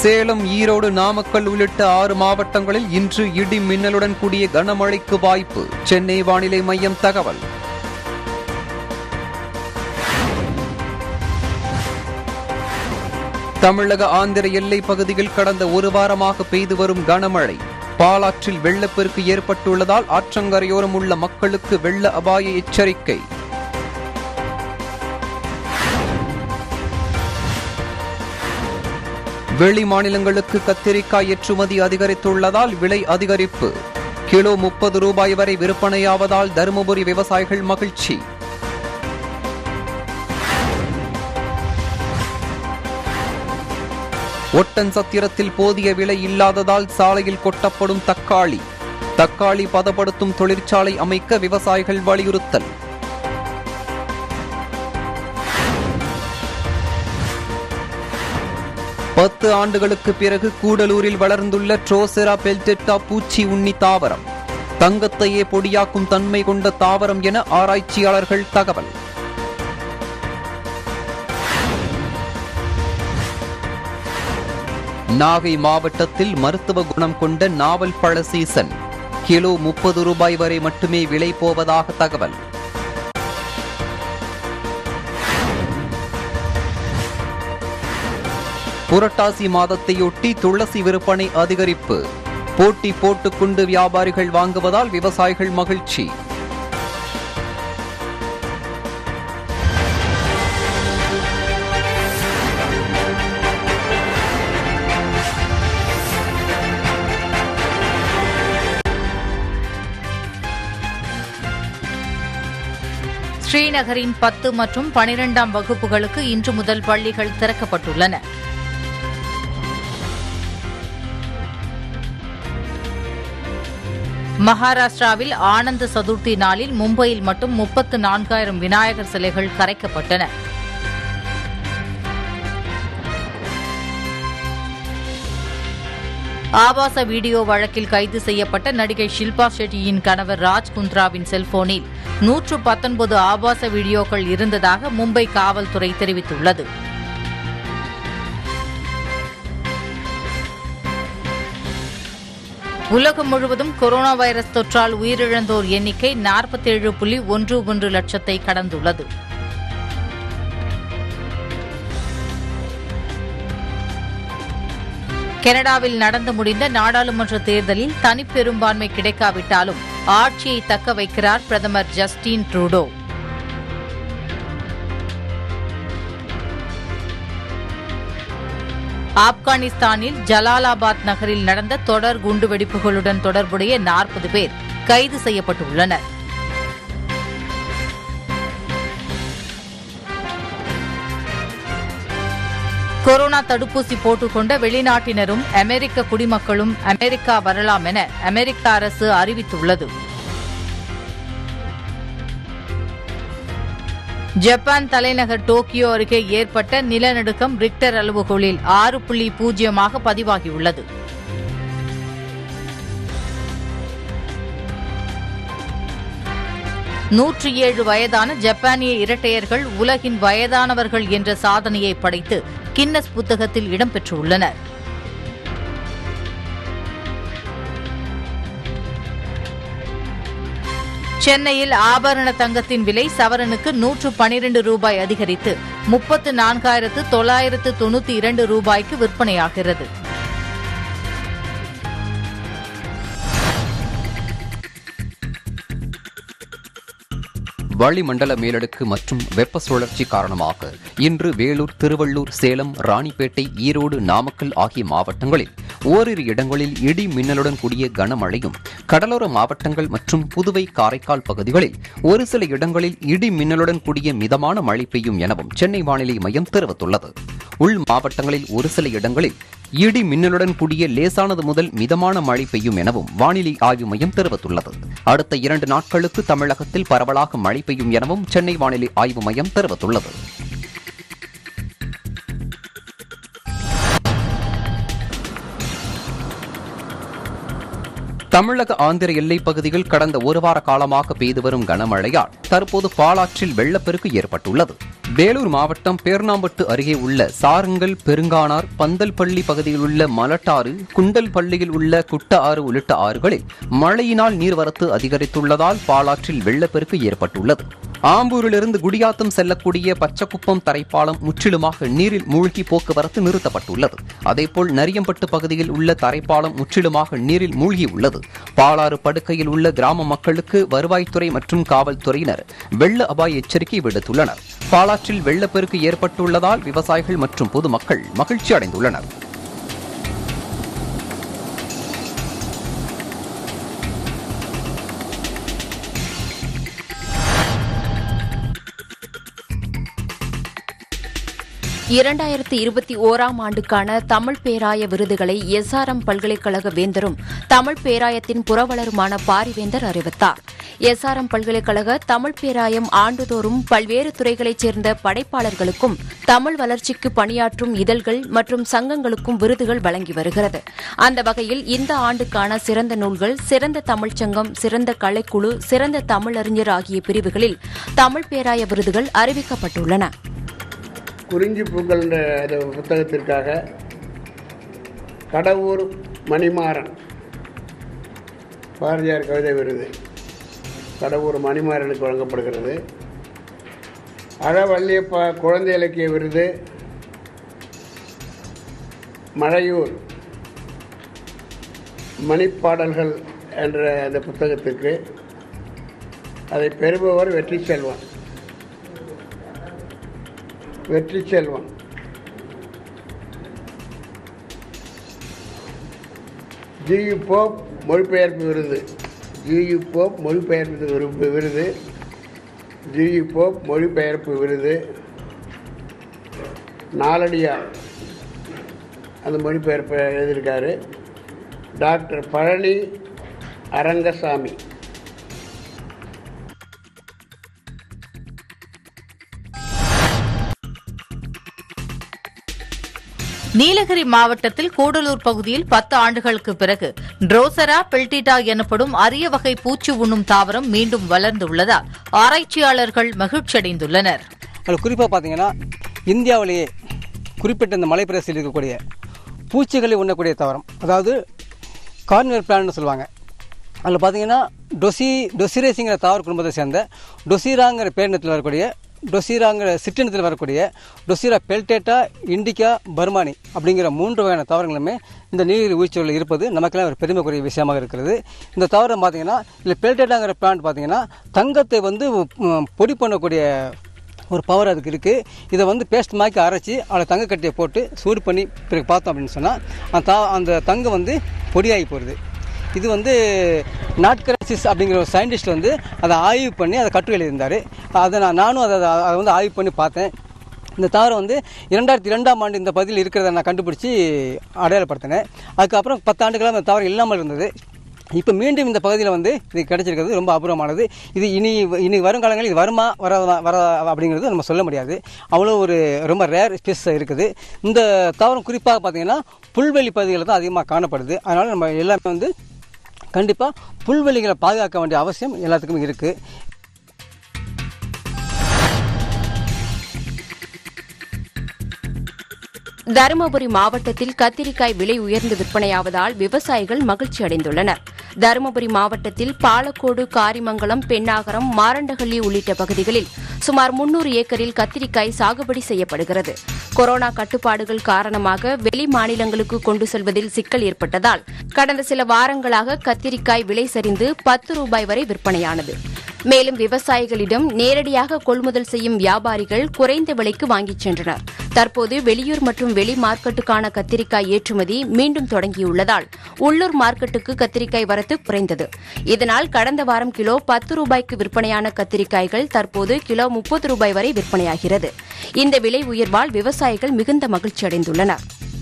சேலம் ஈரோடு நாமக்கல் உள்ளிட்ட ஆறு மாவட்டங்களில் இன்று இடி மின்னலுடன் கூடிய கனமழைக்கு வாய்ப்பு சென்னை வானிலை மையம் தகவல் தமிழக ஆந்திர எல்லைப் பகுதியில் கடந்த ஒரு வாரமாக பெய்து வரும் கனமழை பாலாற்றில் வெள்ளப்பெருக்கு ஏற்பட்டுள்ளதால் ஆற்றங்கரையோரம் உள்ள மக்களுக்கு வெள்ள அபாய எச்சரிக்கை வெளி மாநிலங்களுக்கு கத்திரிக்காய் ஏற்றுமதி அதிகரித்துள்ளதால் விலை அதிகரிப்பு கிலோ முப்பது ரூபாய் வரை விற்பனையாவதால் தருமபுரி விவசாயிகள் மகிழ்ச்சி ஒட்டன் சத்திரத்தில் போதிய விலை இல்லாததால் சாலையில் கொட்டப்படும் தக்காளி தக்காளி பதப்படுத்தும் தொழிற்சாலை அமைக்க விவசாயிகள் வலியுறுத்தல் பத்து ஆண்டுகளுக்கு பிறகு கூடலூரில் வளர்ந்துள்ள ட்ரோசெரா பெல்டெட்டா பூச்சி உண்ணி தாவரம் தங்கத்தையே பொடியாக்கும் தன்மை கொண்ட தாவரம் என ஆராய்ச்சியாளர்கள் தகவல் நாகை மாவட்டத்தில் மருத்துவ குணம் கொண்ட நாவல் பழ சீசன் கிலோ முப்பது ரூபாய் வரை மட்டுமே விலை போவதாக தகவல் புரட்டாசி மாதத்தையொட்டி துளசி விற்பனை அதிகரிப்பு போட்டி போட்டுக்கொண்டு வியாபாரிகள் வாங்குவதால் விவசாயிகள் மகிழ்ச்சி ஸ்ரீநகரின் பத்து மற்றும் பனிரெண்டாம் வகுப்புகளுக்கு இன்று முதல் பள்ளிகள் திறக்கப்பட்டுள்ளன மகாராஷ்டிராவில் ஆனந்த சதுர்த்தி நாளில் மும்பையில் மட்டும் முப்பத்து நான்காயிரம் விநாயகர் சிலைகள் கரைக்கப்பட்டன ஆபாச வீடியோ வழக்கில் கைது செய்யப்பட்ட நடிகை ஷில்பா ஷெட்டியின் கணவர் ராஜ் குந்த்ராவின் செல்போனில் நூற்று பத்தொன்பது ஆபாச வீடியோக்கள் இருந்ததாக மும்பை காவல்துறை தெரிவித்துள்ளது உலகம் முழுவதும் கொரோனா வைரஸ் தொற்றால் உயிரிழந்தோர் எண்ணிக்கை நாற்பத்தேழு புள்ளி ஒன்று ஒன்று லட்சத்தை கடந்துள்ளது கனடாவில் நடந்து முடிந்த நாடாளுமன்ற தேர்தலில் தனிப்பெரும்பான்மை கிடைக்காவிட்டாலும் ஆட்சியை தக்க வைக்கிறார் பிரதமர் ஜஸ்டின் ட்ரூடோ ஆப்கானிஸ்தானில் ஜலாலாபாத் நகரில் நடந்த தொடர் குண்டுவெடிப்புகளுடன் தொடர்புடைய நாற்பது பேர் கைது செய்யப்பட்டுள்ளனர் கொரோனா தடுப்பூசி போட்டுக்கொண்ட வெளிநாட்டினரும் அமெரிக்க குடிமக்களும் அமெரிக்கா வரலாம் என அமெரிக்க அரசு அறிவித்துள்ளது ஜப்பான் தலைநகர் டோக்கியோ அருகே ஏற்பட்ட நிலநடுக்கம் ரிக்டர் அளவுகோலில் ஆறு புள்ளி பூஜ்ஜியமாக பதிவாகியுள்ளது நூற்றி ஏழு வயதான ஜப்பானிய இரட்டையர்கள் உலகின் வயதானவர்கள் என்ற சாதனையை படைத்து கின்னஸ் புத்தகத்தில் இடம்பெற்றுள்ளனர் சென்னையில் ஆபரண தங்கத்தின் விலை சவரனுக்கு நூற்று பனிரெண்டு ரூபாய் அதிகரித்து முப்பத்து நான்காயிரத்து தொள்ளாயிரத்து தொண்ணூத்தி இரண்டு ரூபாய்க்கு விற்பனையாகிறது வளிமண்டல மேலடுக்கு மற்றும் வெப்ப சுழற்சி காரணமாக இன்று வேலூர் திருவள்ளூர் சேலம் ராணிப்பேட்டை ஈரோடு நாமக்கல் ஆகிய மாவட்டங்களில் ஓரிரு இடங்களில் இடி மின்னலுடன் கூடிய கனமழையும் கடலோர மாவட்டங்கள் மற்றும் புதுவை காரைக்கால் பகுதிகளில் ஒரு சில இடங்களில் இடி மின்னலுடன் கூடிய மிதமான மழை பெய்யும் எனவும் சென்னை வானிலை மையம் தெரிவித்துள்ளது உள் மாவட்டங்களில் ஒரு சில இடங்களில் இடி மின்னலுடன் கூடிய லேசானது முதல் மிதமான மழை பெய்யும் எனவும் வானிலை ஆய்வு மையம் தெரிவித்துள்ளது அடுத்த இரண்டு நாட்களுக்கு தமிழகத்தில் பரவலாக மழை பெய்யும் எனவும் சென்னை வானிலை ஆய்வு மையம் தெரிவித்துள்ளது தமிழக ஆந்திர எல்லைப் பகுதியில் கடந்த ஒரு வார காலமாக பெய்து வரும் கனமழையால் தற்போது பாலாற்றில் வெள்ளப்பெருக்கு ஏற்பட்டுள்ளது வேலூர் மாவட்டம் பேர்ணாம்பட்டு அருகே உள்ள சாருங்கல் பெருங்கானார் பந்தல்பள்ளி பகுதியில் உள்ள மலட்டாறு குண்டல் பள்ளியில் உள்ள குட்ட ஆறு உள்ளிட்ட ஆறுகளில் மழையினால் நீர்வரத்து அதிகரித்துள்ளதால் பாலாற்றில் வெள்ளப்பெருக்கு ஏற்பட்டுள்ளது ஆம்பூரிலிருந்து குடியாத்தம் செல்லக்கூடிய பச்சக்குப்பம் தரைப்பாலம் முற்றிலுமாக நீரில் மூழ்கி போக்குவரத்து நிறுத்தப்பட்டுள்ளது அதேபோல் நரியம்பட்டு பகுதியில் உள்ள தரைப்பாலம் முற்றிலுமாக நீரில் மூழ்கியுள்ளது பாலாறு படுக்கையில் உள்ள கிராம மக்களுக்கு வருவாய்த்துறை மற்றும் காவல்துறையினர் வெள்ள அபாய எச்சரிக்கை விடுத்துள்ளனர் பாலாற்றில் வெள்ளப்பெருக்கு ஏற்பட்டுள்ளதால் விவசாயிகள் மற்றும் பொதுமக்கள் மகிழ்ச்சி அடைந்துள்ளனர் இரண்டாயிரத்து இருபத்தி ஓராம் ஆண்டுக்கான தமிழ் பேராய விருதுகளை எஸ்ஆர்எம் பல்கலைக்கழக வேந்தரும் தமிழ் பேராயத்தின் புரவலருமான பாரிவேந்தர் அறிவித்தார் எஸ்ஆர்எம் பல்கலைக்கழக தமிழ் பேராயம் ஆண்டுதோறும் பல்வேறு துறைகளைச் சேர்ந்த படைப்பாளர்களுக்கும் தமிழ் வளர்ச்சிக்கு பணியாற்றும் இதழ்கள் மற்றும் சங்கங்களுக்கும் விருதுகள் வழங்கி வருகிறது அந்த வகையில் இந்த ஆண்டுக்கான சிறந்த நூல்கள் சிறந்த தமிழ்ச்சங்கம் சிறந்த கலைக்குழு சிறந்த தமிழறிஞர் ஆகிய பிரிவுகளில் தமிழ் பேராய விருதுகள் அறிவிக்கப்பட்டுள்ளன குறிஞ்சி பூக்கள் என்ற அந்த புத்தகத்திற்காக கடவுர் மணிமாறன் பாரதியார் கவிதை விருது கடவுர் மணிமாறனுக்கு வழங்கப்படுகிறது அழவல்லியப்பா குழந்தை இலக்கிய விருது மழையூர் மணிப்பாடல்கள் என்ற அந்த புத்தகத்துக்கு அதை பெறுபவர் வெற்றி செல்வன் வெற்றி செல்வன் ஜியு போப் மொழிபெயர்ப்பு விருது ஜியு போப் மொழிபெயர்ப்பு விருது விருது ஜியு போப் மொழிபெயர்ப்பு விருது நாலடியார் அந்த மொழிபெயர்ப்பை எழுதியிருக்காரு டாக்டர் பழனி அரங்கசாமி நீலகிரி மாவட்டத்தில் கூடலூர் பகுதியில் பத்து ஆண்டுகளுக்கு பிறகு ட்ரோசரா பெல்டிட்டா எனப்படும் அரிய வகை பூச்சி உண்ணும் தாவரம் மீண்டும் வளர்ந்துள்ளதால் ஆராய்ச்சியாளர்கள் மகிழ்ச்சியடைந்துள்ளனர் அதில் குறிப்பாக பார்த்தீங்கன்னா இந்தியாவிலேயே குறிப்பிட்ட இந்த மலைப்பிரதேசத்தில் இருக்கக்கூடிய பூச்சிகளை உண்ணக்கூடிய தாவரம் அதாவது கார்னியர் பிளான்னு சொல்லுவாங்க அதில் பார்த்தீங்கன்னா டொசி டொசிரேசிங்கிற தாவர குடும்பத்தை சேர்ந்த டொசிராங்கிற பேரினத்தில் வரக்கூடிய டொசிராங்கிற சிற்றினத்தில் வரக்கூடிய டொசிரா பெல்டேட்டா இண்டிகா பர்மானி அப்படிங்கிற மூன்று வகையான தாவரங்களுமே இந்த நீலகிரி உயிர்ச்சூழலில் இருப்பது நமக்கெல்லாம் ஒரு பெருமைக்குரிய விஷயமாக இருக்கிறது இந்த தாவரம் பார்த்தீங்கன்னா இல்லை பெல்டேட்டாங்கிற பிளான்ட் பார்த்தீங்கன்னா தங்கத்தை வந்து ம், பொடி பண்ணக்கூடிய ஒரு பவர் அதுக்கு இருக்குது இதை வந்து பேஸ்ட் மாக்கி அரைச்சி அதில் தங்க கட்டியை போட்டு சூடு பண்ணி பிறகு பார்த்தோம் அப்படின்னு சொன்னால் அந்த தா அந்த தங்கம் வந்து பொடியாகி போகிறது இது வந்து நாட்கரசிஸ் அப்படிங்கிற ஒரு சயின்டிஸ்ட் வந்து அதை ஆய்வு பண்ணி அதை கட்டுரை எழுதியிருந்தார் அதை நான் நானும் அதை அதை வந்து ஆய்வு பண்ணி பார்த்தேன் இந்த தாவரம் வந்து இரண்டாயிரத்தி இரண்டாம் ஆண்டு இந்த பகுதியில் இருக்கிறத நான் கண்டுபிடிச்சி அடையாளப்படுத்தினேன் அதுக்கப்புறம் பத்தாண்டுகளாக அந்த தாவரம் இல்லாமல் இருந்தது இப்போ மீண்டும் இந்த பகுதியில் வந்து இது கிடைச்சிருக்கிறது ரொம்ப அபூர்வமானது இது இனி இனி வருங்காலங்களில் இது வருமா வர வர அப்படிங்கிறது நம்ம சொல்ல முடியாது அவ்வளோ ஒரு ரொம்ப ரேர் ஸ்பேஸ் இருக்குது இந்த தாவரம் குறிப்பாக பார்த்தீங்கன்னா புல்வெளி பகுதிகளில் தான் அதிகமாக காணப்படுது அதனால் நம்ம எல்லாமே வந்து கண்டிப்பாக புல்வெளிகளை பாதுகாக்க வேண்டிய அவசியம் எல்லாத்துக்கும் இருக்குது தருமபுரி மாவட்டத்தில் கத்திரிக்காய் விலை உயர்ந்து விற்பனையாவதால் விவசாயிகள் மகிழ்ச்சி அடைந்துள்ளனர் தருமபுரி மாவட்டத்தில் பாலக்கோடு காரிமங்கலம் பெண்ணாகரம் மாரண்டஹள்ளி உள்ளிட்ட பகுதிகளில் சுமார் முன்னூறு ஏக்கரில் கத்திரிக்காய் சாகுபடி செய்யப்படுகிறது கொரோனா கட்டுப்பாடுகள் காரணமாக வெளி மாநிலங்களுக்கு கொண்டு செல்வதில் சிக்கல் ஏற்பட்டதால் கடந்த சில வாரங்களாக கத்திரிக்காய் விலை சரிந்து பத்து ரூபாய் வரை விற்பனையானது மேலும் விவசாயிகளிடம் நேரடியாக கொள்முதல் செய்யும் வியாபாரிகள் குறைந்த விலைக்கு வாங்கிச் சென்றனர் தற்போது வெளியூர் மற்றும் வெளி மார்க்கெட்டுக்கான கத்திரிக்காய் ஏற்றுமதி மீண்டும் தொடங்கியுள்ளதால் உள்ளூர் மார்க்கெட்டுக்கு கத்திரிக்காய் வரத்து குறைந்தது இதனால் கடந்த வாரம் கிலோ பத்து ரூபாய்க்கு விற்பனையான கத்திரிக்காய்கள் தற்போது கிலோ முப்பது ரூபாய் வரை விற்பனையாகிறது இந்த விலை உயர்வால் விவசாயிகள் மிகுந்த மகிழ்ச்சி அடைந்துள்ளனர்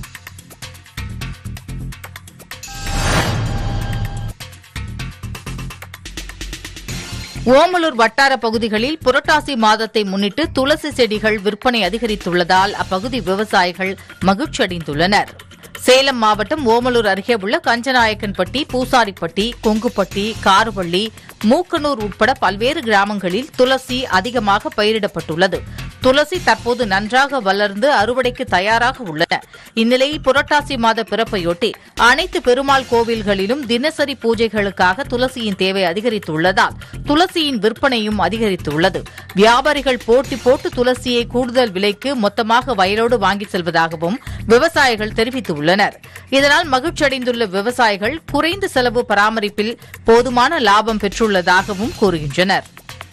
ஓமலூர் வட்டார பகுதிகளில் புரட்டாசி மாதத்தை முன்னிட்டு துளசி செடிகள் விற்பனை அதிகரித்துள்ளதால் அப்பகுதி விவசாயிகள் மகிழ்ச்சியடைந்துள்ளனர் சேலம் மாவட்டம் ஓமலூர் அருகே உள்ள கஞ்சநாயக்கன்பட்டி பூசாரிப்பட்டி கொங்குப்பட்டி காருவள்ளி மூக்கனூர் உட்பட பல்வேறு கிராமங்களில் துளசி அதிகமாக பயிரிடப்பட்டுள்ளது துளசி தற்போது நன்றாக வளர்ந்து அறுவடைக்கு தயாராக உள்ளன இந்நிலையில் புரட்டாசி மாத பிறப்பையொட்டி அனைத்து பெருமாள் கோவில்களிலும் தினசரி பூஜைகளுக்காக துளசியின் தேவை அதிகரித்துள்ளதால் துளசியின் விற்பனையும் அதிகரித்துள்ளது வியாபாரிகள் போட்டி போட்டு துளசியை கூடுதல் விலைக்கு மொத்தமாக வயலோடு வாங்கி செல்வதாகவும் விவசாயிகள் தெரிவித்துள்ளனர் இதனால் மகிழ்ச்சியடைந்துள்ள விவசாயிகள் குறைந்த செலவு பராமரிப்பில் போதுமான லாபம் பெற்றுள்ளதாகவும் கூறுகின்றனர்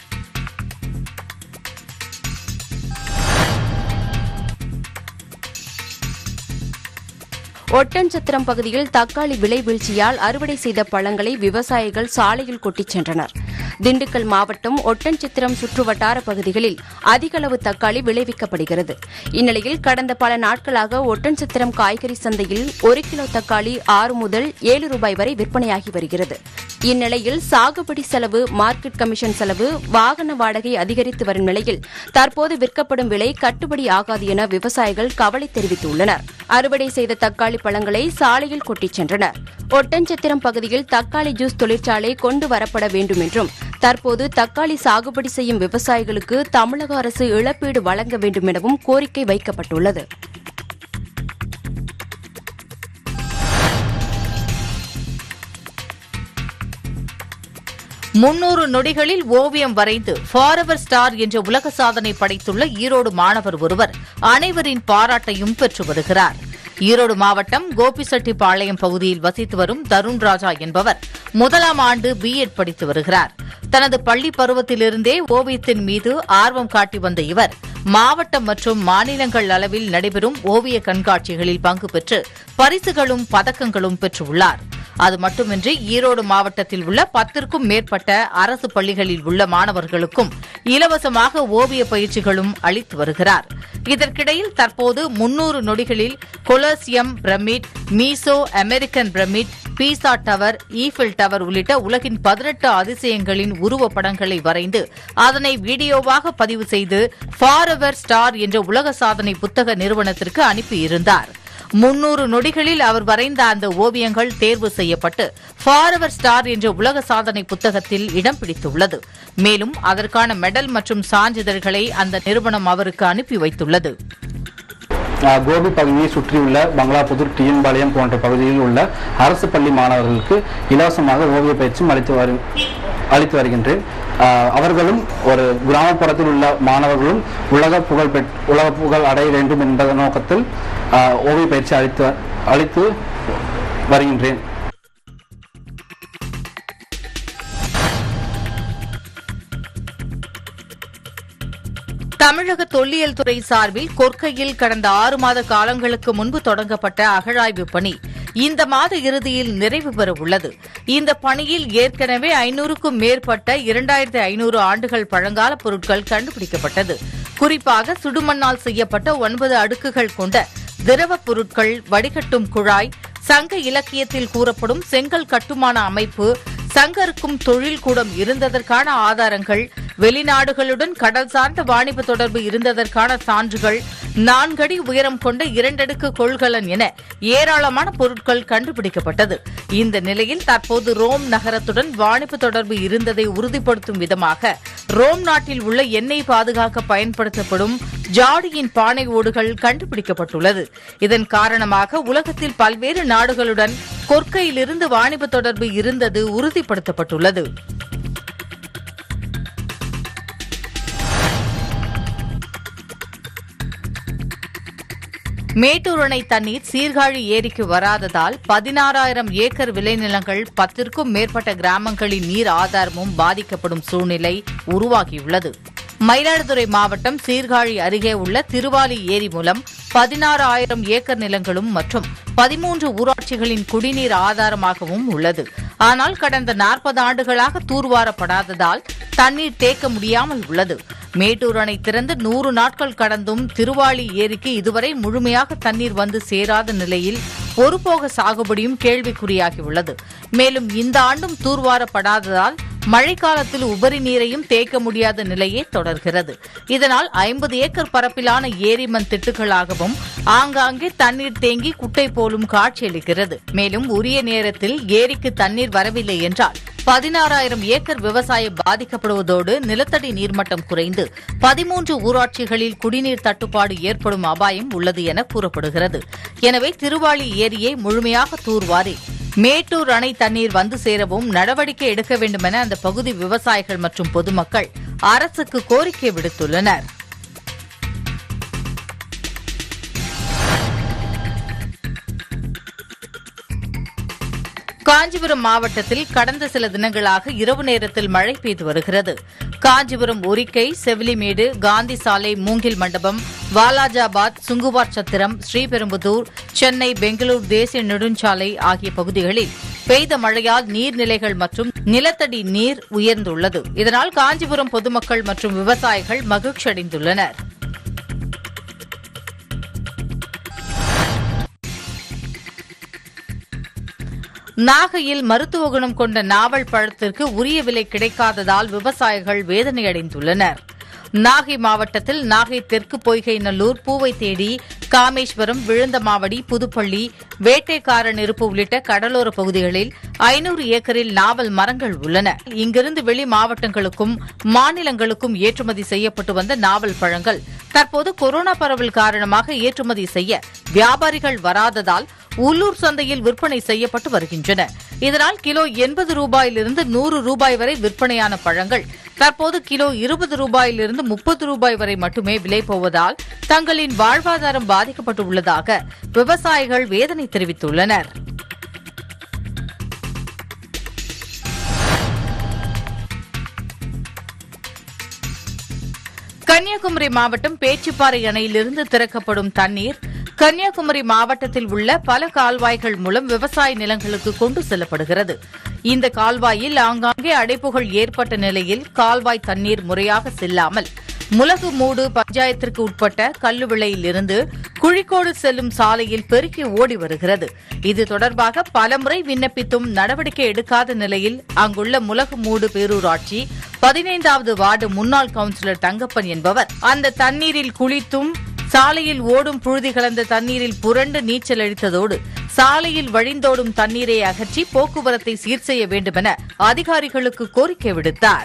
ஒட்டன்சத்திரம் பகுதியில் தக்காளி விலை வீழ்ச்சியால் அறுவடை செய்த பழங்களை விவசாயிகள் சாலையில் கொட்டிச் சென்றனர் திண்டுக்கல் மாவட்டம் ஒட்டன்சித்திரம் சுற்றுவட்டார பகுதிகளில் அதிக அளவு தக்காளி விளைவிக்கப்படுகிறது இந்நிலையில் கடந்த பல நாட்களாக ஒட்டன்சித்திரம் காய்கறி சந்தையில் ஒரு கிலோ தக்காளி ஆறு முதல் ஏழு ரூபாய் வரை விற்பனையாகி வருகிறது இந்நிலையில் சாகுபடி செலவு மார்க்கெட் கமிஷன் செலவு வாகன வாடகை அதிகரித்து வரும் நிலையில் தற்போது விற்கப்படும் விலை கட்டுப்படி ஆகாது என விவசாயிகள் கவலை தெரிவித்துள்ளனர் அறுவடை செய்த தக்காளி பழங்களை சாலையில் கொட்டிச் சென்றனர் ஒட்டன்சத்திரம் பகுதியில் தக்காளி ஜூஸ் தொழிற்சாலை கொண்டு வரப்பட வேண்டும் என்றும் தற்போது தக்காளி சாகுபடி செய்யும் விவசாயிகளுக்கு தமிழக அரசு இழப்பீடு வழங்க வேண்டும் எனவும் கோரிக்கை வைக்கப்பட்டுள்ளது முன்னூறு நொடிகளில் ஓவியம் வரைந்து ஃபாரெவர் ஸ்டார் என்ற உலக சாதனை படைத்துள்ள ஈரோடு மாணவர் ஒருவர் அனைவரின் பாராட்டையும் பெற்று வருகிறார் ஈரோடு மாவட்டம் கோபிசெட்டிப்பாளையம் பகுதியில் வசித்து வரும் தருண் ராஜா என்பவர் முதலாம் ஆண்டு பிஎட் படித்து வருகிறார் தனது பள்ளி பருவத்திலிருந்தே ஓவியத்தின் மீது ஆர்வம் காட்டி வந்த இவர் மாவட்டம் மற்றும் மாநிலங்கள் அளவில் நடைபெறும் ஓவிய கண்காட்சிகளில் பங்கு பெற்று பரிசுகளும் பதக்கங்களும் பெற்றுள்ளார் அது மட்டுமின்றி ஈரோடு மாவட்டத்தில் உள்ள பத்திற்கும் மேற்பட்ட அரசு பள்ளிகளில் உள்ள மாணவர்களுக்கும் இலவசமாக ஓவிய பயிற்சிகளும் அளித்து வருகிறார் இதற்கிடையில் தற்போது முன்னூறு நொடிகளில் Colosseum pyramid Mesoamerican pyramid Pisa tower Eiffel tower உள்ளிட்ட உலகின் பதினெட்டு அதிசயங்களின் உருவப்படங்களை வரைந்து அதனை வீடியோவாக பதிவு செய்து ஃபாரெவர் ஸ்டார் என்ற உலக சாதனை புத்தக நிறுவனத்திற்கு அனுப்பியிருந்தார் முன்னூறு நொடிகளில் அவர் வரைந்த அந்த ஓவியங்கள் தேர்வு செய்யப்பட்டு ஃபாரெவர் ஸ்டார் என்ற உலக சாதனை புத்தகத்தில் இடம் பிடித்துள்ளது மேலும் அதற்கான மெடல் மற்றும் சான்றிதழ்களை அந்த நிறுவனம் அவருக்கு அனுப்பி வைத்துள்ளது அஹ், கோபி பகுதியை சுற்றியுள்ள பங்களாபுதூர் டிஎன்பாளையம் போன்ற பகுதியில் உள்ள அரசு பள்ளி மாணவர்களுக்கு இலவசமாக ஓவிய பயிற்சியும் அளித்து வரு அளித்து வருகின்றேன் அஹ், அவர்களும் ஒரு கிராமப்புறத்தில் உள்ள மாணவர்களும் உலக புகழ் பெற் உலக புகழ் அடைய வேண்டும் என்ற நோக்கத்தில் அஹ், ஓவிய பயிற்சி அளித்து அளித்து வருகின்றேன் தமிழக தொல்லியல் துறை சார்பில் கொற்கையில் கடந்த ஆறு மாத காலங்களுக்கு முன்பு தொடங்கப்பட்ட அகழாய்வு பணி இந்த மாத இறுதியில் நிறைவு பெற உள்ளது இந்த பணியில் ஏற்கனவே ஐநூறுக்கும் மேற்பட்ட இரண்டாயிரத்தி ஐநூறு ஆண்டுகள் பழங்கால பொருட்கள் கண்டுபிடிக்கப்பட்டது குறிப்பாக சுடுமண்ணால் செய்யப்பட்ட ஒன்பது அடுக்குகள் கொண்ட திரவப் பொருட்கள் வடிகட்டும் குழாய் சங்க இலக்கியத்தில் கூறப்படும் செங்கல் கட்டுமான அமைப்பு சங்கருக்கும் தொழில் கூடம் இருந்ததற்கான ஆதாரங்கள் வெளிநாடுகளுடன் கடல் சார்ந்த வாணிப தொடர்பு இருந்ததற்கான சான்றுகள் நான்கடி உயரம் கொண்ட இரண்டடுக்கு கொள்கலன் என ஏராளமான பொருட்கள் கண்டுபிடிக்கப்பட்டது இந்த நிலையில் தற்போது ரோம் நகரத்துடன் வாணிப தொடர்பு இருந்ததை உறுதிப்படுத்தும் விதமாக ரோம் நாட்டில் உள்ள எண்ணெய் பாதுகாக்க பயன்படுத்தப்படும் ஜாடியின் பானை ஓடுகள் கண்டுபிடிக்கப்பட்டுள்ளது இதன் காரணமாக உலகத்தில் பல்வேறு நாடுகளுடன் கொற்கையிலிருந்து வாணிப தொடர்பு இருந்தது உறுதிப்படுத்தப்பட்டுள்ளது மேட்டூர் அணை தண்ணீர் சீர்காழி ஏரிக்கு வராததால் பதினாறாயிரம் ஏக்கர் விளைநிலங்கள் பத்திற்கும் மேற்பட்ட கிராமங்களின் நீர் ஆதாரமும் பாதிக்கப்படும் சூழ்நிலை உருவாகியுள்ளது மயிலாடுதுறை மாவட்டம் சீர்காழி அருகே உள்ள திருவாலி ஏரி மூலம் பதினாறு ஆயிரம் ஏக்கர் நிலங்களும் மற்றும் பதிமூன்று ஊராட்சிகளின் குடிநீர் ஆதாரமாகவும் உள்ளது ஆனால் கடந்த நாற்பது ஆண்டுகளாக தூர்வாரப்படாததால் தண்ணீர் தேக்க முடியாமல் உள்ளது மேட்டூர் அணை திறந்து நூறு நாட்கள் கடந்தும் திருவாளி ஏரிக்கு இதுவரை முழுமையாக தண்ணீர் வந்து சேராத நிலையில் ஒருபோக சாகுபடியும் கேள்விக்குறியாகியுள்ளது மேலும் இந்த ஆண்டும் தூர்வாரப்படாததால் மழைக்காலத்தில் உபரி நீரையும் தேக்க முடியாத நிலையே தொடர்கிறது இதனால் ஐம்பது ஏக்கர் பரப்பிலான ஏரி மண் திட்டுகளாகவும் ஆங்காங்கே தண்ணீர் தேங்கி குட்டை போலும் காட்சியளிக்கிறது மேலும் உரிய நேரத்தில் ஏரிக்கு தண்ணீர் வரவில்லை என்றால் பதினாறாயிரம் ஏக்கர் விவசாயம் பாதிக்கப்படுவதோடு நிலத்தடி நீர்மட்டம் குறைந்து பதிமூன்று ஊராட்சிகளில் குடிநீர் தட்டுப்பாடு ஏற்படும் அபாயம் உள்ளது என கூறப்படுகிறது எனவே திருவாளி ஏரியை முழுமையாக தூர்வாரி மேட்டூர் அணை தண்ணீர் வந்து சேரவும் நடவடிக்கை எடுக்க வேண்டும் என அந்த பகுதி விவசாயிகள் மற்றும் பொதுமக்கள் அரசுக்கு கோரிக்கை விடுத்துள்ளனர் காஞ்சிபுரம் மாவட்டத்தில் கடந்த சில தினங்களாக இரவு நேரத்தில் மழை பெய்து வருகிறது காஞ்சிபுரம் ஒரிக்கை செவிலிமேடு காந்தி சாலை மூங்கில் மண்டபம் வாலாஜாபாத் சுங்குவார் சத்திரம் ஸ்ரீபெரும்புதூர் சென்னை பெங்களூர் தேசிய நெடுஞ்சாலை ஆகிய பகுதிகளில் பெய்த மழையால் நீர்நிலைகள் மற்றும் நிலத்தடி நீர் உயர்ந்துள்ளது இதனால் காஞ்சிபுரம் பொதுமக்கள் மற்றும் விவசாயிகள் மகிழ்ச்சியடைந்துள்ளனர் நாகையில் மருத்துவ குணம் கொண்ட நாவல் பழத்திற்கு உரிய விலை கிடைக்காததால் விவசாயிகள் வேதனையடைந்துள்ளனர் நாகை மாவட்டத்தில் நாகை தெற்கு பொய்கை நல்லூர் பூவை தேடி காமேஸ்வரம் விழுந்தமாவடி புதுப்பள்ளி வேட்டைக்காரன் இருப்பு உள்ளிட்ட கடலோர பகுதிகளில் ஐநூறு ஏக்கரில் நாவல் மரங்கள் உள்ளன இங்கிருந்து வெளி மாவட்டங்களுக்கும் மாநிலங்களுக்கும் ஏற்றுமதி செய்யப்பட்டு வந்த நாவல் பழங்கள் தற்போது கொரோனா பரவல் காரணமாக ஏற்றுமதி செய்ய வியாபாரிகள் வராததால் உள்ளூர் சந்தையில் விற்பனை செய்யப்பட்டு வருகின்றன இதனால் கிலோ எண்பது ரூபாயிலிருந்து நூறு ரூபாய் வரை விற்பனையான பழங்கள் தற்போது கிலோ இருபது ரூபாயிலிருந்து முப்பது ரூபாய் வரை மட்டுமே விலை போவதால் தங்களின் வாழ்வாதாரம் பாதிக்கப்பட்டு உள்ளதாக விவசாயிகள் வேதனை தெரிவித்துள்ளனர் கன்னியாகுமரி மாவட்டம் பேச்சிப்பாறை அணையிலிருந்து திறக்கப்படும் தண்ணீர் கன்னியாகுமரி மாவட்டத்தில் உள்ள பல கால்வாய்கள் மூலம் விவசாய நிலங்களுக்கு கொண்டு செல்லப்படுகிறது இந்த கால்வாயில் ஆங்காங்கே அடைப்புகள் ஏற்பட்ட நிலையில் கால்வாய் தண்ணீர் முறையாக செல்லாமல் முலகு மூடு பஞ்சாயத்திற்கு உட்பட்ட கல்லுவிளையில் இருந்து குழிக்கோடு செல்லும் சாலையில் பெருக்கி ஓடி வருகிறது இது தொடர்பாக பலமுறை விண்ணப்பித்தும் நடவடிக்கை எடுக்காத நிலையில் அங்குள்ள முலகு மூடு பேரூராட்சி பதினைந்தாவது வார்டு முன்னாள் கவுன்சிலர் தங்கப்பன் என்பவர் அந்த தண்ணீரில் குளித்தும் சாலையில் ஓடும் புழுதி கலந்த தண்ணீரில் புரண்டு நீச்சல் அடித்ததோடு சாலையில் வழிந்தோடும் தண்ணீரை அகற்றி போக்குவரத்தை சீர் செய்ய வேண்டுமென அதிகாரிகளுக்கு கோரிக்கை விடுத்தார்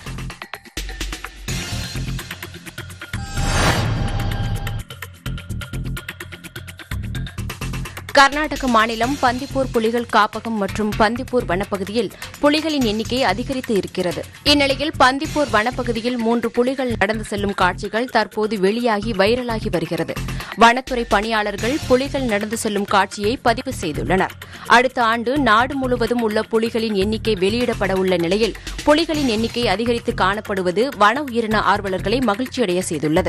கர்நாடக மாநிலம் பந்திப்பூர் புலிகள் காப்பகம் மற்றும் பந்திப்பூர் வனப்பகுதியில் புலிகளின் எண்ணிக்கை அதிகரித்து இருக்கிறது இந்நிலையில் பந்திப்பூர் வனப்பகுதியில் மூன்று புலிகள் நடந்து செல்லும் காட்சிகள் தற்போது வெளியாகி வைரலாகி வருகிறது வனத்துறை பணியாளர்கள் புலிகள் நடந்து செல்லும் காட்சியை பதிவு செய்துள்ளனர் அடுத்த ஆண்டு நாடு முழுவதும் உள்ள புலிகளின் எண்ணிக்கை வெளியிடப்பட உள்ள நிலையில் புலிகளின் எண்ணிக்கை அதிகரித்து காணப்படுவது வன உயிரின ஆர்வலர்களை மகிழ்ச்சியடைய செய்துள்ளது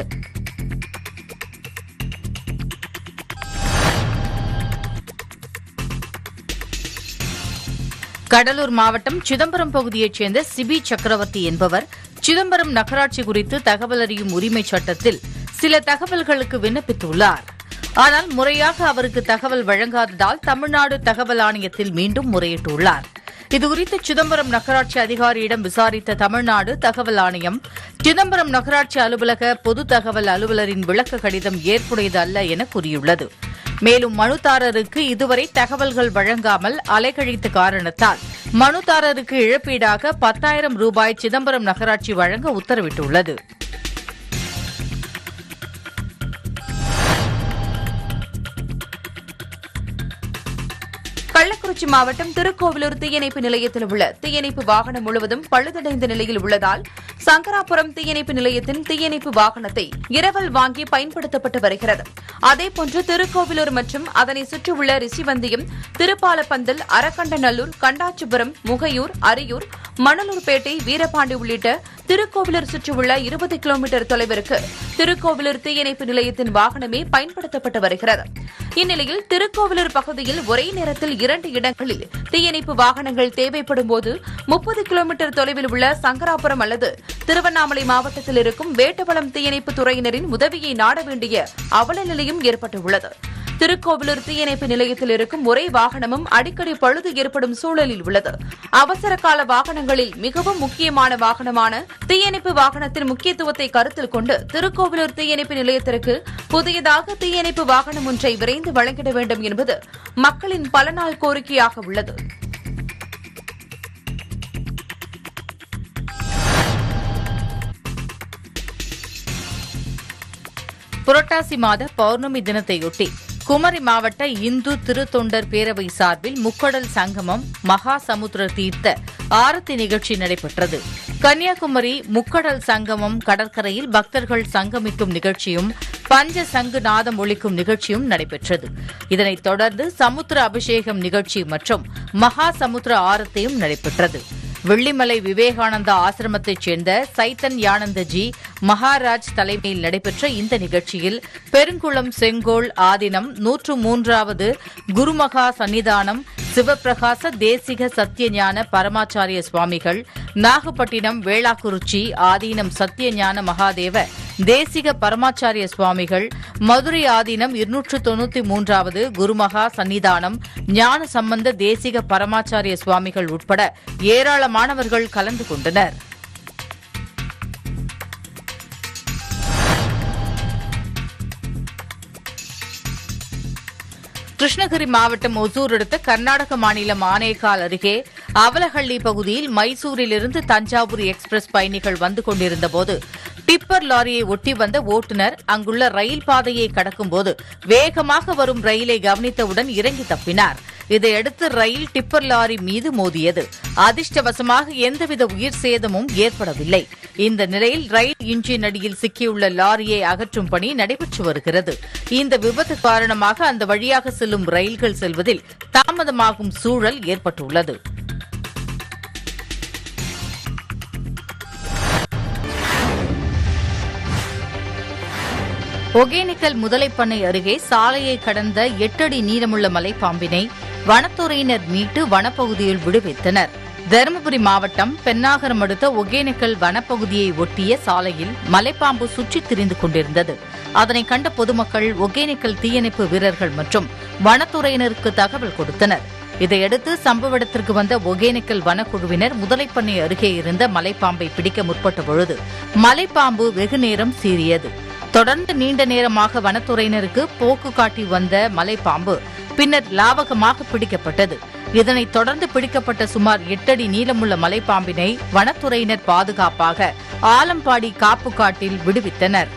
கடலூர் மாவட்டம் சிதம்பரம் பகுதியைச் சேர்ந்த சிபி சக்கரவர்த்தி என்பவர் சிதம்பரம் நகராட்சி குறித்து தகவல் அறியும் உரிமைச் சட்டத்தில் சில தகவல்களுக்கு விண்ணப்பித்துள்ளார் ஆனால் முறையாக அவருக்கு தகவல் வழங்காததால் தமிழ்நாடு தகவல் ஆணையத்தில் மீண்டும் முறையிட்டுள்ளார் இதுகுறித்து சிதம்பரம் நகராட்சி அதிகாரியிடம் விசாரித்த தமிழ்நாடு தகவல் ஆணையம் சிதம்பரம் நகராட்சி அலுவலக பொது தகவல் அலுவலரின் விளக்க கடிதம் ஏற்புடையது அல்ல என கூறியுள்ளது மேலும் மனுதாரருக்கு இதுவரை தகவல்கள் வழங்காமல் அலைக்கழித்த காரணத்தால் மனுதாரருக்கு இழப்பீடாக பத்தாயிரம் ரூபாய் சிதம்பரம் நகராட்சி வழங்க உத்தரவிட்டுள்ளது கள்ளக்குறிச்சி மாவட்டம் திருக்கோவிலூர் தீயணைப்பு நிலையத்தில் உள்ள தீயணைப்பு வாகனம் முழுவதும் பழுதடைந்த நிலையில் உள்ளதால் சங்கராபுரம் தீயணைப்பு நிலையத்தின் தீயணைப்பு வாகனத்தை இரவல் வாங்கி பயன்படுத்தப்பட்டு வருகிறது அதேபோன்று திருக்கோவிலூர் மற்றும் அதனை சுற்றியுள்ள ரிஷிவந்தியம் திருப்பாலப்பந்தல் அரக்கண்டநல்லூர் கண்டாச்சிபுரம் முகையூர் அரியூர் மணலூர்பேட்டை வீரபாண்டி உள்ளிட்ட திருக்கோவிலூர் சுற்றியுள்ள இருபது கிலோமீட்டர் தொலைவிற்கு திருக்கோவிலூர் தீயணைப்பு நிலையத்தின் வாகனமே பயன்படுத்தப்பட்டு வருகிறது இந்நிலையில் திருக்கோவிலூர் பகுதியில் ஒரே நேரத்தில் இரண்டு இடங்களில் தீயணைப்பு வாகனங்கள் தேவைப்படும் போது முப்பது கிலோமீட்டர் தொலைவில் உள்ள சங்கராபுரம் அல்லது திருவண்ணாமலை மாவட்டத்தில் இருக்கும் வேட்டவளம் தீயணைப்பு துறையினரின் உதவியை நாட வேண்டிய அவல நிலையும் ஏற்பட்டுள்ளது திருக்கோவிலூர் தீயணைப்பு நிலையத்தில் இருக்கும் ஒரே வாகனமும் அடிக்கடி பழுது ஏற்படும் சூழலில் உள்ளது அவசர கால வாகனங்களில் மிகவும் முக்கியமான வாகனமான தீயணைப்பு வாகனத்தின் முக்கியத்துவத்தை கருத்தில் கொண்டு திருக்கோவிலூர் தீயணைப்பு நிலையத்திற்கு புதியதாக தீயணைப்பு வாகனம் ஒன்றை விரைந்து வழங்கிட வேண்டும் என்பது மக்களின் பல நாள் கோரிக்கையாக உள்ளது புரட்டாசி மாத பௌர்ணமி தினத்தையொட்டி குமரி மாவட்ட இந்து திருத்தொண்டர் பேரவை சார்பில் முக்கடல் சங்கமம் மகா சமுத்திர தீர்த்த ஆரத்தி நிகழ்ச்சி நடைபெற்றது கன்னியாகுமரி முக்கடல் சங்கமம் கடற்கரையில் பக்தர்கள் சங்கமிக்கும் நிகழ்ச்சியும் பஞ்ச சங்கு நாதம் ஒழிக்கும் நிகழ்ச்சியும் நடைபெற்றது இதனைத் தொடர்ந்து சமுத்திர அபிஷேகம் நிகழ்ச்சி மற்றும் மகா சமுத்திர ஆரத்தியும் நடைபெற்றது வெள்ளிமலை விவேகானந்தா ஆசிரமத்தைச் சேர்ந்த சைத்தன் யானந்தஜி மகாராஜ் தலைமையில் நடைபெற்ற இந்த நிகழ்ச்சியில் பெருங்குளம் செங்கோல் ஆதினம் நூற்று மூன்றாவது குருமகா சன்னிதானம் சிவபிரகாச தேசிக சத்தியஞான பரமாச்சாரிய சுவாமிகள் நாகப்பட்டினம் வேளாக்குறிச்சி ஆதீனம் சத்தியஞான மகாதேவ தேசிக பரமாச்சாரிய சுவாமிகள் மதுரை ஆதீனம் இருநூற்று தொன்னூத்தி மூன்றாவது குருமகா சன்னிதானம் ஞான சம்பந்த தேசிக பரமாச்சாரிய சுவாமிகள் உட்பட ஏராளமானவர்கள் கலந்து கொண்டனர் கிருஷ்ணகிரி மாவட்டம் ஒசூர் அடுத்த கர்நாடக மாநிலம் ஆனேகால் அருகே அவலஹள்ளி பகுதியில் மைசூரிலிருந்து தஞ்சாவூர் எக்ஸ்பிரஸ் பயணிகள் வந்து கொண்டிருந்தபோது டிப்பர் லாரியை ஒட்டி வந்த ஓட்டுநர் அங்குள்ள ரயில் பாதையை கடக்கும்போது வேகமாக வரும் ரயிலை கவனித்தவுடன் இறங்கி தப்பினார் இதையடுத்து ரயில் டிப்பர் லாரி மீது மோதியது அதிர்ஷ்டவசமாக எந்தவித உயிர் சேதமும் ஏற்படவில்லை இந்த நிலையில் ரயில் இன்ஜின் அடியில் சிக்கியுள்ள லாரியை அகற்றும் பணி நடைபெற்று வருகிறது இந்த விபத்து காரணமாக அந்த வழியாக செல்லும் ரயில்கள் செல்வதில் தாமதமாகும் சூழல் ஏற்பட்டுள்ளது ஒகேனக்கல் முதலைப்பண்ணை அருகே சாலையை கடந்த எட்டடி நீளமுள்ள மலைப்பாம்பினை வனத்துறையினர் மீட்டு வனப்பகுதியில் விடுவித்தனர் தருமபுரி மாவட்டம் பென்னாகரம் அடுத்த ஒகேனக்கல் வனப்பகுதியை ஒட்டிய சாலையில் மலைப்பாம்பு சுற்றித் திரிந்து கொண்டிருந்தது அதனை கண்ட பொதுமக்கள் ஒகேனக்கல் தீயணைப்பு வீரர்கள் மற்றும் வனத்துறையினருக்கு தகவல் கொடுத்தனர் இதையடுத்து சம்பவ இடத்திற்கு வந்த ஒகேனக்கல் வனக்குழுவினர் முதலைப்பண்ணை அருகே இருந்த மலைப்பாம்பை பிடிக்க முற்பட்ட பொழுது மலைப்பாம்பு வெகுநேரம் சீறியது தொடர்ந்து நீண்ட நேரமாக வனத்துறையினருக்கு போக்கு காட்டி வந்த மலைப்பாம்பு பின்னர் லாவகமாக பிடிக்கப்பட்டது இதனைத் தொடர்ந்து பிடிக்கப்பட்ட சுமார் எட்டடி நீளமுள்ள மலைப்பாம்பினை வனத்துறையினர் பாதுகாப்பாக ஆலம்பாடி காப்பு காட்டில் விடுவித்தனர்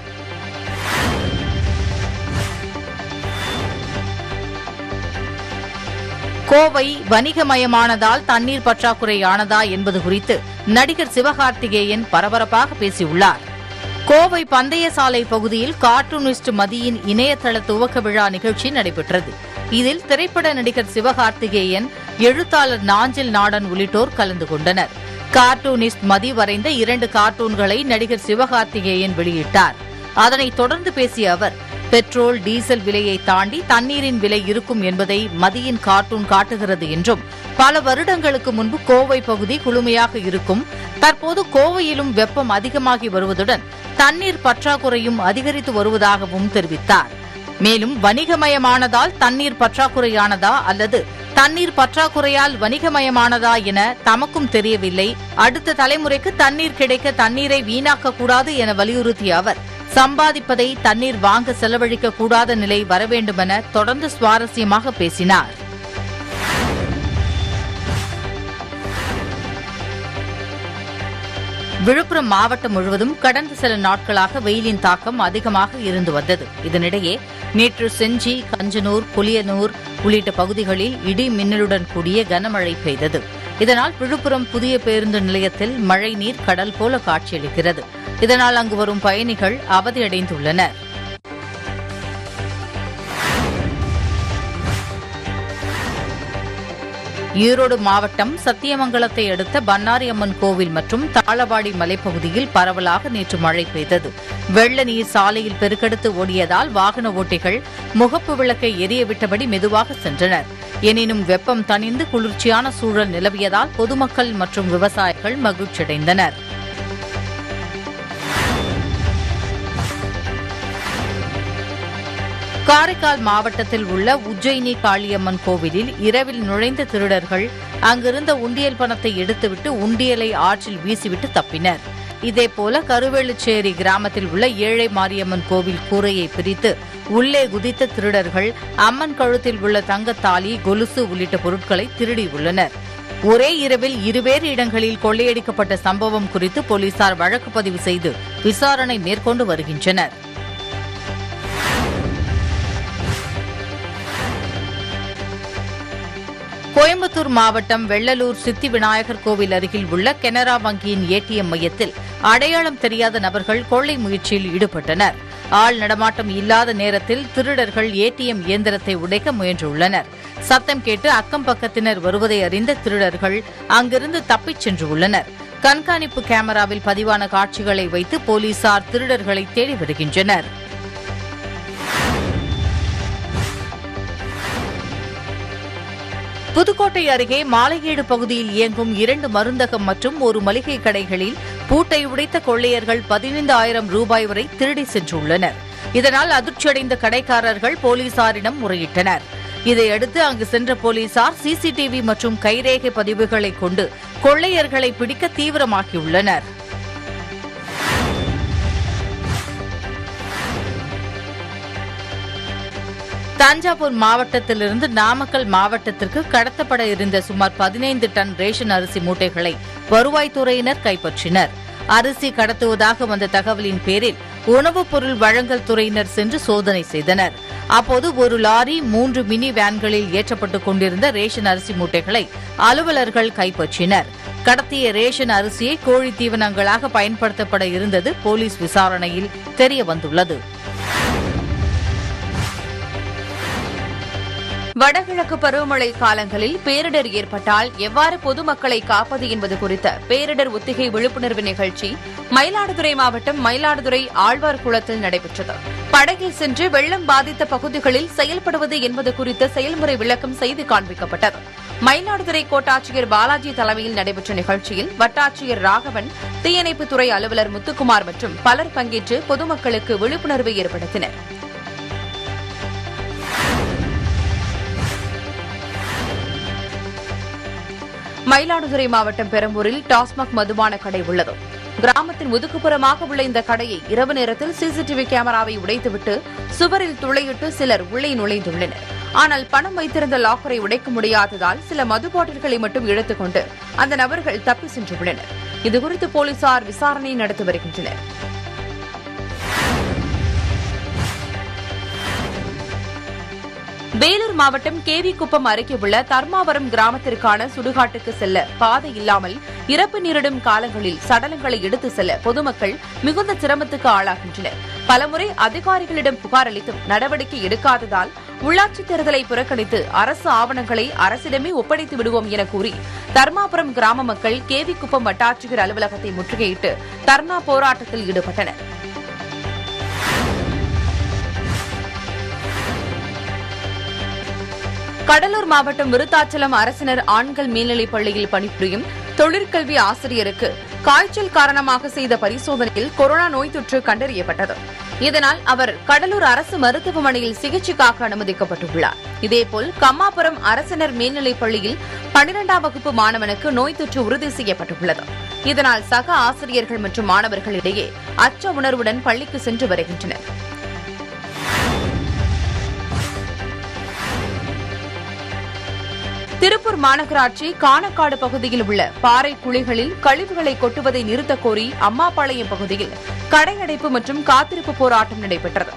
கோவை வணிகமயமானதால் தண்ணீர் பற்றாக்குறையானதா என்பது குறித்து நடிகர் சிவகார்த்திகேயன் பரபரப்பாக பேசியுள்ளார் கோவை பந்தய சாலை பகுதியில் கார்ட்டூனிஸ்ட் மதியின் இணையதள துவக்க விழா நிகழ்ச்சி நடைபெற்றது இதில் திரைப்பட நடிகர் சிவகார்த்திகேயன் எழுத்தாளர் நாஞ்சில் நாடன் உள்ளிட்டோர் கலந்து கொண்டனர் கார்ட்டூனிஸ்ட் மதி வரைந்த இரண்டு கார்ட்டூன்களை நடிகர் சிவகார்த்திகேயன் வெளியிட்டார் அதனைத் தொடர்ந்து பேசிய அவர் பெட்ரோல் டீசல் விலையை தாண்டி தண்ணீரின் விலை இருக்கும் என்பதை மதியின் கார்ட்டூன் காட்டுகிறது என்றும் பல வருடங்களுக்கு முன்பு கோவை பகுதி குளுமையாக இருக்கும் தற்போது கோவையிலும் வெப்பம் அதிகமாகி வருவதுடன் தண்ணீர் பற்றாக்குறையும் அதிகரித்து வருவதாகவும் தெரிவித்தார் மேலும் வணிகமயமானதால் தண்ணீர் பற்றாக்குறையானதா அல்லது தண்ணீர் பற்றாக்குறையால் வணிகமயமானதா என தமக்கும் தெரியவில்லை அடுத்த தலைமுறைக்கு தண்ணீர் கிடைக்க தண்ணீரை வீணாக்க கூடாது என வலியுறுத்திய அவர் சம்பாதிப்பதை தண்ணீர் வாங்க செலவழிக்க கூடாத நிலை வரவேண்டுமென தொடர்ந்து சுவாரஸ்யமாக பேசினார் விழுப்புரம் மாவட்டம் முழுவதும் கடந்த சில நாட்களாக வெயிலின் தாக்கம் அதிகமாக இருந்து வந்தது இதனிடையே நேற்று செஞ்சி கஞ்சனூர் புலியனூர் உள்ளிட்ட பகுதிகளில் இடி மின்னலுடன் கூடிய கனமழை பெய்தது இதனால் விழுப்புரம் புதிய பேருந்து நிலையத்தில் மழை நீர் கடல் போல காட்சியளிக்கிறது இதனால் அங்கு வரும் பயணிகள் அவதியடைந்துள்ளனர் ஈரோடு மாவட்டம் சத்தியமங்கலத்தை அடுத்த பன்னாரி அம்மன் கோவில் மற்றும் தாளவாடி மலைப்பகுதியில் பரவலாக நேற்று மழை பெய்தது வெள்ள நீர் சாலையில் பெருக்கெடுத்து ஓடியதால் வாகன ஓட்டிகள் முகப்பு விளக்கை எரிய விட்டபடி மெதுவாக சென்றனர் எனினும் வெப்பம் தணிந்து குளிர்ச்சியான சூழல் நிலவியதால் பொதுமக்கள் மற்றும் விவசாயிகள் மகிழ்ச்சியடைந்தனர் காரைக்கால் மாவட்டத்தில் உள்ள உஜ்ஜயினி காளியம்மன் கோவிலில் இரவில் நுழைந்த திருடர்கள் அங்கிருந்த உண்டியல் பணத்தை எடுத்துவிட்டு உண்டியலை ஆற்றில் வீசிவிட்டு தப்பினர் இதேபோல கருவேலுச்சேரி கிராமத்தில் உள்ள ஏழை மாரியம்மன் கோவில் கூரையை பிரித்து உள்ளே குதித்த திருடர்கள் அம்மன் கழுத்தில் உள்ள தங்கத்தாலி கொலுசு உள்ளிட்ட பொருட்களை திருடியுள்ளனர் ஒரே இரவில் இருவேறு இடங்களில் கொள்ளையடிக்கப்பட்ட சம்பவம் குறித்து போலீசார் வழக்கு பதிவு செய்து விசாரணை மேற்கொண்டு வருகின்றனர் கோயம்புத்தூர் மாவட்டம் வெள்ளலூர் சித்தி விநாயகர் கோவில் அருகில் உள்ள கனரா வங்கியின் ஏடிஎம் மையத்தில் அடையாளம் தெரியாத நபர்கள் கொள்ளை முயற்சியில் ஈடுபட்டனர் ஆள் நடமாட்டம் இல்லாத நேரத்தில் திருடர்கள் ஏடிஎம் இயந்திரத்தை உடைக்க முயன்றுள்ளனர் சத்தம் கேட்டு அக்கம் பக்கத்தினர் வருவதை அறிந்த திருடர்கள் அங்கிருந்து தப்பிச் சென்று உள்ளனர் கண்காணிப்பு கேமராவில் பதிவான காட்சிகளை வைத்து போலீசார் திருடர்களை தேடி வருகின்றனர் புதுக்கோட்டை அருகே மாலையீடு பகுதியில் இயங்கும் இரண்டு மருந்தகம் மற்றும் ஒரு மளிகை கடைகளில் பூட்டை உடைத்த கொள்ளையர்கள் பதினைந்து ஆயிரம் ரூபாய் வரை திருடி சென்றுள்ளனர் இதனால் அதிர்ச்சியடைந்த கடைக்காரர்கள் போலீசாரிடம் முறையிட்டனர் இதையடுத்து அங்கு சென்ற போலீசார் சிசிடிவி மற்றும் கைரேகை பதிவுகளை கொண்டு கொள்ளையர்களை பிடிக்க தீவிரமாக்கியுள்ளனர் தஞ்சாவூர் மாவட்டத்திலிருந்து நாமக்கல் மாவட்டத்திற்கு கடத்தப்பட இருந்த சுமார் பதினைந்து டன் ரேஷன் அரிசி மூட்டைகளை வருவாய்த்துறையினர் கைப்பற்றினர் அரிசி கடத்துவதாக வந்த தகவலின் பேரில் உணவுப் பொருள் வழங்கல் துறையினர் சென்று சோதனை செய்தனர் அப்போது ஒரு லாரி மூன்று மினி வேன்களில் ஏற்றப்பட்டுக் கொண்டிருந்த ரேஷன் அரிசி மூட்டைகளை அலுவலர்கள் கைப்பற்றினர் கடத்திய ரேஷன் அரிசியை கோழி தீவனங்களாக பயன்படுத்தப்பட இருந்தது போலீஸ் விசாரணையில் தெரியவந்துள்ளது வடகிழக்கு பருவமழை காலங்களில் பேரிடர் ஏற்பட்டால் எவ்வாறு பொதுமக்களை காப்பது என்பது குறித்த பேரிடர் ஒத்திகை விழிப்புணர்வு நிகழ்ச்சி மயிலாடுதுறை மாவட்டம் மயிலாடுதுறை ஆழ்வார் குளத்தில் நடைபெற்றது படகில் சென்று வெள்ளம் பாதித்த பகுதிகளில் செயல்படுவது என்பது குறித்த செயல்முறை விளக்கம் செய்து காண்பிக்கப்பட்டது மயிலாடுதுறை கோட்டாட்சியர் பாலாஜி தலைமையில் நடைபெற்ற நிகழ்ச்சியில் வட்டாட்சியர் ராகவன் தீயணைப்புத்துறை அலுவலர் முத்துக்குமார் மற்றும் பலர் பங்கேற்று பொதுமக்களுக்கு விழிப்புணர்வை ஏற்படுத்தினர் மயிலாடுதுறை மாவட்டம் பெரம்பூரில் டாஸ்மாக் மதுபான கடை உள்ளது கிராமத்தின் ஒதுக்குப்புறமாக உள்ள இந்த கடையை இரவு நேரத்தில் சிசிடிவி கேமராவை உடைத்துவிட்டு சுவரில் துளையிட்டு சிலர் உள்ளே நுழைந்துள்ளனர் ஆனால் பணம் வைத்திருந்த லாக்கரை உடைக்க முடியாததால் சில மது பாட்டில்களை மட்டும் இழுத்துக் கொண்டு அந்த நபர்கள் தப்பி சென்றுள்ளனர் இதுகுறித்து போலீசார் விசாரணை நடத்தி வருகின்றனர் வேலூர் மாவட்டம் கேவிக்குப்பம் அருகே உள்ள தர்மாவரம் கிராமத்திற்கான சுடுகாட்டுக்கு செல்ல பாதை இல்லாமல் இறப்பு நேரிடும் காலங்களில் சடலங்களை எடுத்து செல்ல பொதுமக்கள் மிகுந்த சிரமத்துக்கு ஆளாகின்றனர் பலமுறை அதிகாரிகளிடம் புகார் அளித்தும் நடவடிக்கை எடுக்காததால் உள்ளாட்சித் தேர்தலை புறக்கணித்து அரசு ஆவணங்களை அரசிடமே ஒப்படைத்து விடுவோம் என கூறி தர்மாபுரம் கிராம மக்கள் கேவிக்குப்பம் வட்டாட்சியர் அலுவலகத்தை முற்றுகையிட்டு தர்ணா போராட்டத்தில் ஈடுபட்டனர் கடலூர் மாவட்டம் விருத்தாச்சலம் அரசினர் ஆண்கள் மேல்நிலைப் பள்ளியில் பணிபுரியும் தொழிற்கல்வி ஆசிரியருக்கு காய்ச்சல் காரணமாக செய்த பரிசோதனையில் கொரோனா நோய் தொற்று கண்டறியப்பட்டது இதனால் அவர் கடலூர் அரசு மருத்துவமனையில் சிகிச்சைக்காக அனுமதிக்கப்பட்டுள்ளார் இதேபோல் கம்மாபுரம் அரசினர் மேல்நிலைப் பள்ளியில் பனிரெண்டாம் வகுப்பு மாணவனுக்கு நோய் தொற்று உறுதி செய்யப்பட்டுள்ளது இதனால் சக ஆசிரியர்கள் மற்றும் மாணவர்களிடையே அச்ச உணர்வுடன் பள்ளிக்கு சென்று வருகின்றனர் திருப்பூர் மாநகராட்சி காணக்காடு பகுதியில் உள்ள பாறை குழிகளில் கழிவுகளை கொட்டுவதை நிறுத்தக் கோரி அம்மாபாளையம் பகுதியில் கடையடைப்பு மற்றும் காத்திருப்பு போராட்டம் நடைபெற்றது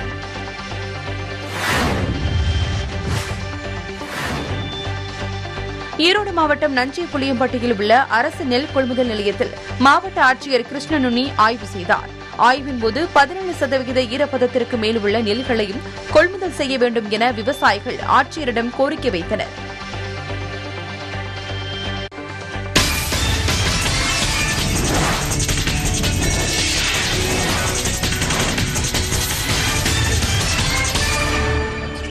ஈரோடு மாவட்டம் நஞ்சை புளியம்பட்டியில் உள்ள அரசு நெல் கொள்முதல் நிலையத்தில் மாவட்ட ஆட்சியர் கிருஷ்ணனுனி ஆய்வு செய்தார் ஆய்வின் போது பதினேழு சதவிகித ஈரப்பதத்திற்கு மேல் உள்ள நெல்களையும் கொள்முதல் செய்ய வேண்டும் என விவசாயிகள் ஆட்சியரிடம் கோரிக்கை வைத்தனர்